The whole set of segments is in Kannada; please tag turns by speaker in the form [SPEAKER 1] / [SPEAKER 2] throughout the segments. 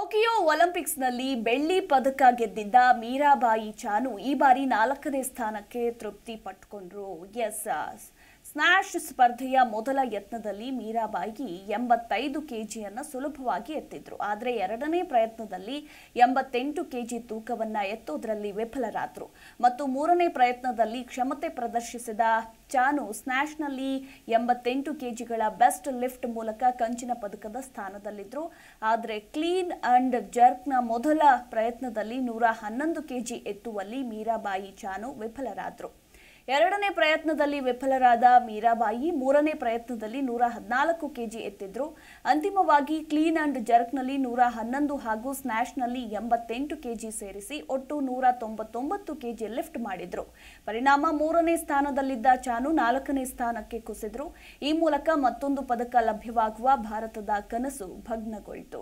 [SPEAKER 1] ಟೋಕಿಯೋ ಒಲಿಂಪಿಕ್ಸ್ನಲ್ಲಿ ಬೆಳ್ಳಿ ಪದಕ ಗೆದ್ದಿದ್ದ ಮೀರಾಬಾಯಿ ಚಾನು ಈ ಬಾರಿ ನಾಲ್ಕನೇ ಸ್ಥಾನಕ್ಕೆ ತೃಪ್ತಿ ಪಟ್ಕೊಂಡ್ರು ಎಸ್ ಸ್ನ್ಯಾಶ್ ಸ್ಪರ್ಧೆಯ ಮೊದಲ ಯತ್ನದಲ್ಲಿ ಮೀರಾಬಾಯಿ ಎಂಬತ್ತೈದು ಕೆಜಿಯನ್ನ ಸುಲಭವಾಗಿ ಎತ್ತಿದ್ರು ಆದರೆ ಎರಡನೇ ಪ್ರಯತ್ನದಲ್ಲಿ ಎಂಬತ್ತೆಂಟು ಕೆಜಿ ತೂಕವನ್ನ ಎತ್ತೋದ್ರಲ್ಲಿ ವಿಫಲರಾದ್ರು ಮತ್ತು ಮೂರನೇ ಪ್ರಯತ್ನದಲ್ಲಿ ಕ್ಷಮತೆ ಪ್ರದರ್ಶಿಸಿದ ಚಾನು ಸ್ನ್ಯಾಶ್ನಲ್ಲಿ ಎಂಬತ್ತೆಂಟು ಕೆಜಿಗಳ ಬೆಸ್ಟ್ ಲಿಫ್ಟ್ ಮೂಲಕ ಕಂಚಿನ ಪದಕದ ಸ್ಥಾನದಲ್ಲಿದ್ರು ಆದರೆ ಕ್ಲೀನ್ ಅಂಡ್ ಜರ್ಕ್ನ ಮೊದಲ ಪ್ರಯತ್ನದಲ್ಲಿ ನೂರ ಹನ್ನೊಂದು ಕೆಜಿ ಎತ್ತುವಲ್ಲಿ ಮೀರಾಬಾಯಿ ಚಾನು ವಿಫಲರಾದ್ರು ಎರಡನೇ ಪ್ರಯತ್ನದಲ್ಲಿ ವಿಫಲರಾದ ಮೀರಾಬಾಯಿ ಮೂರನೇ ಪ್ರಯತ್ನದಲ್ಲಿ ನೂರ ಹದಿನಾಲ್ಕು ಕೆಜಿ ಎತ್ತಿದ್ರು ಅಂತಿಮವಾಗಿ ಕ್ಲೀನ್ ಅಂಡ್ ಜರ್ಕ್ನಲ್ಲಿ ನೂರ ಹನ್ನೊಂದು ಹಾಗೂ ಸ್ನ್ಯಾಶ್ನಲ್ಲಿ ಎಂಬತ್ತೆಂಟು ಕೆಜಿ ಸೇರಿಸಿ ಒಟ್ಟು ನೂರ ತೊಂಬತ್ತೊಂಬತ್ತು ಕೆಜಿ ಲಿಫ್ಟ್ ಮಾಡಿದ್ರು ಪರಿಣಾಮ ಮೂರನೇ ಸ್ಥಾನದಲ್ಲಿದ್ದ ಚಾನು ನಾಲ್ಕನೇ ಸ್ಥಾನಕ್ಕೆ ಕುಸಿದ್ರು ಈ ಮೂಲಕ ಮತ್ತೊಂದು ಪದಕ ಲಭ್ಯವಾಗುವ ಭಾರತದ ಕನಸು ಭಗ್ನಗೊಳ್ತು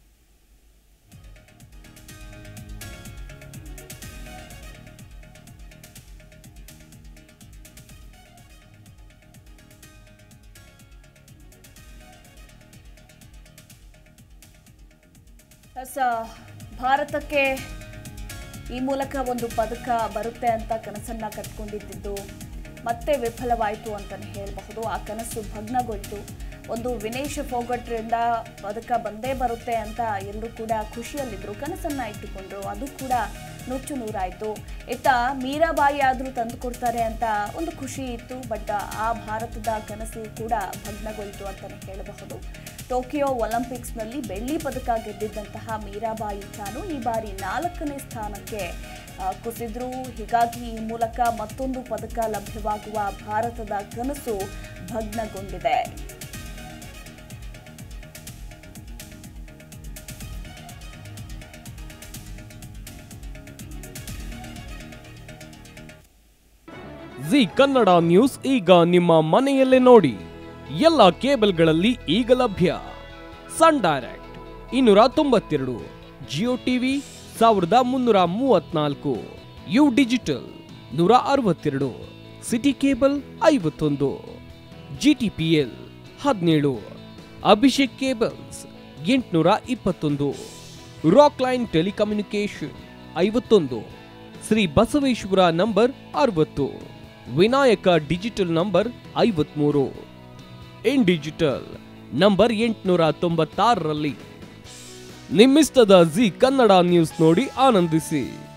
[SPEAKER 1] ಎಸ್, ಭಾರತಕ್ಕೆ ಈ ಮೂಲಕ ಒಂದು ಪದಕ ಬರುತ್ತೆ ಅಂತ ಕನಸನ್ನ ಕಟ್ಕೊಂಡಿದ್ದು ಮತ್ತೆ ವಿಫಲವಾಯಿತು ಅಂತಲೇ ಹೇಳಬಹುದು ಆ ಕನಸು ಭಗ್ನಗೊಳ್ತು ಒಂದು ವಿನೇಶ್ ಫೋಗಟ್ರಿಂದ ಪದಕ ಬಂದೇ ಬರುತ್ತೆ ಅಂತ ಎಲ್ಲರೂ ಕೂಡ ಖುಷಿಯಲ್ಲಿದ್ದರು ಕನಸನ್ನ ಇಟ್ಟುಕೊಂಡ್ರು ಅದು ಕೂಡ ನುಚ್ಚು ನೂರಾಯಿತು ಇತ್ತ ಮೀರಾಬಾಯಿ ಆದರೂ ತಂದುಕೊಡ್ತಾರೆ ಅಂತ ಒಂದು ಖುಷಿ ಇತ್ತು ಬಟ್ ಆ ಭಾರತದ ಕನಸು ಕೂಡ ಭಗ್ನಗೊಳ್ತು ಅಂತಲೇ ಹೇಳಬಹುದು ಟೋಕಿಯೋ ಒಲಿಂಪಿಕ್ಸ್ನಲ್ಲಿ ಬೆಳ್ಳಿ ಪದಕ ಗೆದ್ದಿದ್ದಂತಹ ಮೀರಾಬಾಯಿ ಚಾನು ಈ ಬಾರಿ ನಾಲ್ಕನೇ ಸ್ಥಾನಕ್ಕೆ ಆ, ಕುಸಿದ್ರು ಹೀಗಾಗಿ ಈ ಮೂಲಕ ಮತ್ತೊಂದು ಪದಕ ಲಭ್ಯವಾಗುವ ಭಾರತದ ಕನಸು ಭಗ್ನಗೊಂಡಿದೆ
[SPEAKER 2] ಜಿ ಕನ್ನಡ ನ್ಯೂಸ್ ಈಗ ನಿಮ್ಮ ಮನೆಯಲ್ಲೇ ನೋಡಿ ಎಲ್ಲ ಕೇಬಲ್ಗಳಲ್ಲಿ ಈಗ ಲಭ್ಯ ಸನ್ ಡೈರೆಕ್ಟ್ ಇನ್ನೂರ ತೊಂಬತ್ತೆರಡು ಜಿಯೋ ಟಿವಿ ಸಾವಿರದ ಮುನ್ನೂರ ಮೂವತ್ನಾಲ್ಕು ಯು ಡಿಜಿಟಲ್ ನೂರ ಅರವತ್ತೆರಡು ಸಿಟಿ ಕೇಬಲ್ ಐವತ್ತೊಂದು ಜಿ ಟಿ ಪಿ ಎಲ್ ಹದಿನೇಳು ಅಭಿಷೇಕ್ ಕೇಬಲ್ಸ್ ಎಂಟುನೂರ ಇಪ್ಪತ್ತೊಂದು ರಾಕ್ ಲೈನ್ ಟೆಲಿಕಮ್ಯುನಿಕೇಶನ್ ಐವತ್ತೊಂದು ಶ್ರೀ ಬಸವೇಶ್ವರ ನಂಬರ್ ಅರವತ್ತು ವಿನಾಯಕ ಡಿಜಿಟಲ್ ನಂಬರ್ ಐವತ್ಮೂರು ಇನ್ ಡಿಜಿಟಲ್ ನಂಬರ್ ಎಂಟುನೂರ ತೊಂಬತ್ತಾರರಲ್ಲಿ ನಿಮ್ಮಿಸ್ತದ ಜಿ ಕನ್ನಡ ನ್ಯೂಸ್ ನೋಡಿ ಆನಂದಿಸಿ